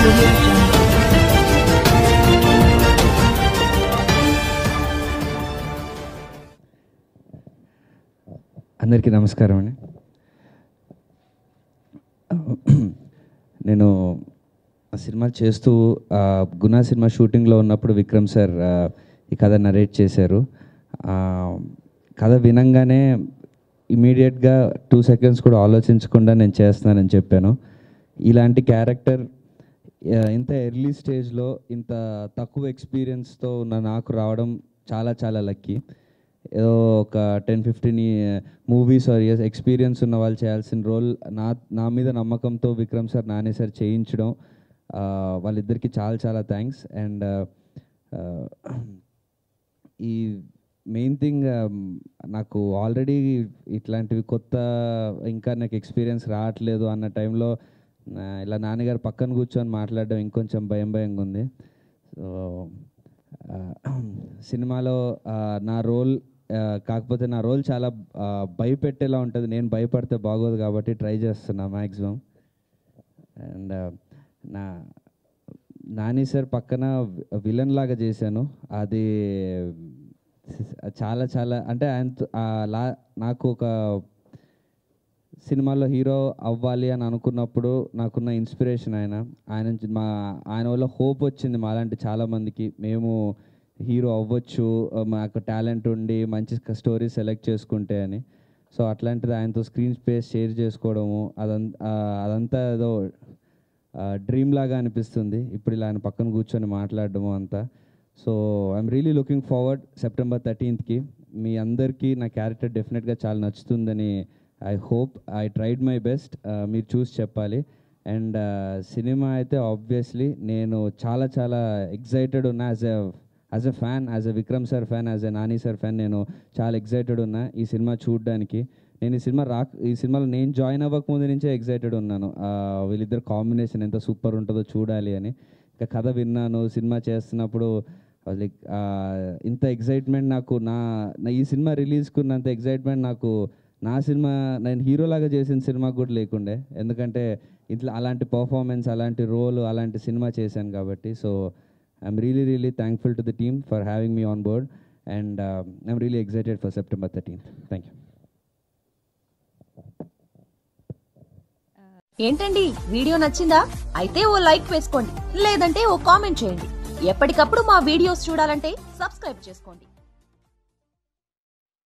audio jungle. అందరికీ నమస్కారం అండి నేను ఆ సినిమా చేస్తూ ఆ, గునా సినిమా షూటింగ్లో ఉన్నప్పుడు విక్రమ్ సార్ ఆ, ఈ కథ నరేట్ చేశారు ఆ, కథ వినంగానే ఇమీడియట్గా టూ సెకండ్స్ కూడా ఆలోచించకుండా నేను చేస్తున్నానని చెప్పాను ఇలాంటి క్యారెక్టర్ ఇంత ఎర్లీ స్టేజ్లో ఇంత తక్కువ ఎక్స్పీరియన్స్తో ఉన్న నాకు రావడం చాలా చాలా లక్కీ ఏదో ఒక ten fifteen movies or years experience ఉన్న వాళ్ళు చేయాల్సిన రోల్ నా నా మీద నమ్మకంతో విక్రమ్ సార్ నాని సార్ చేయించడం ఆ, వాళ్ళిద్దరికీ చాలా చాలా థ్యాంక్స్ అండ్ ఈ మెయిన్ థింగ్ నాకు ఆల్రెడీ ఇట్లాంటివి కొత్త ఇంకా నాకు ఎక్స్పీరియన్స్ రావట్లేదు అన్న టైంలో ఇలా నాన్నగారు పక్కన కూర్చొని మాట్లాడడం ఇంకొంచెం భయం భయంగా ఉంది సో ఆ, సినిమాలో ఆ, నా రోల్ ఆ, కాకపోతే నా రోల్ చాలా ఆ, భయపెట్టేలా ఉంటుంది నేను భయపడితే బాగోదు కాబట్టి ట్రై చేస్తున్నా మ్యాక్సిమం అండ్ నా నాని సార్ పక్కన విలన్ లాగా చేశాను అది చాలా చాలా అంటే ఆయన లా నాకు ఒక సినిమాలో హీరో అవ్వాలి అని అనుకున్నప్పుడు నాకున్న ఇన్స్పిరేషన్ ఆయన ఆయన నుంచి మా ఆయన వల్ల హోప్ వచ్చింది మాలాంటి చాలామందికి మేము హీరో అవ్వచ్చు ఆ, మాకు టాలెంట్ ఉండి మంచి స్టోరీ సెలెక్ట్ చేసుకుంటే అని సో అట్లాంటిది ఆయనతో స్క్రీన్ స్పేస్ షేర్ చేసుకోవడము అదంతా అదంతా ఏదో డ్రీమ్ లాగా అనిపిస్తుంది ఇప్పుడు ఇలా ఆయన పక్కన కూర్చొని మాట్లాడడము అంతా so I'm really looking forward September థర్టీన్త్కి మీ అందరికీ నా క్యారెక్టర్ డెఫినెట్గా చాలా నచ్చుతుందని I hope I tried my best మీరు చూసి చెప్పాలి అండ్ సినిమా అయితే ఆబ్వియస్లీ నేను చాలా చాలా ఎగ్జైటెడ్ ఉన్నా as a as a fan as a Vikram sir fan as a Nani sir fan నేను చాలా ఎగ్జైటెడ్ ఉన్నా ఈ సినిమా చూడడానికి నేను ఈ సినిమా రా ఈ సినిమాలో నేను జాయిన్ అవ్వక ముందు నుంచే ఎగ్జైటెడ్ ఉన్నాను ఆ, వీళ్ళిద్దరు కాంబినేషన్ ఎంత సూపర్ ఉంటుందో చూడాలి అని ఇంకా కథ విన్నాను సినిమా చేస్తున్నప్పుడు లైక్ ఇంత ఎగ్జైట్మెంట్ నాకు నా నా ఈ సినిమా రిలీజ్కున్నంత ఎగ్జైట్మెంట్ నాకు నా సినిమా నేను హీరోలాగా చేసిన సినిమా కూడా లేకుండే ఎందుకంటే ఇట్లా అలాంటి పర్ఫార్మెన్స్ అలాంటి రోల్ అలాంటి సినిమా చేశాను కాబట్టి so I'm really really thankful to the team for having me on board and I'm really excited for September thirteenth thank you ఏంటండి వీడియో నచ్చిందా అయితే ఓ లైక్ వేసుకోండి లేదంటే ఓ కామెంట్ చేయండి ఎప్పటికప్పుడు మా వీడియోస్ చూడాలంటే సబ్స్క్రైబ్ చేసుకోండి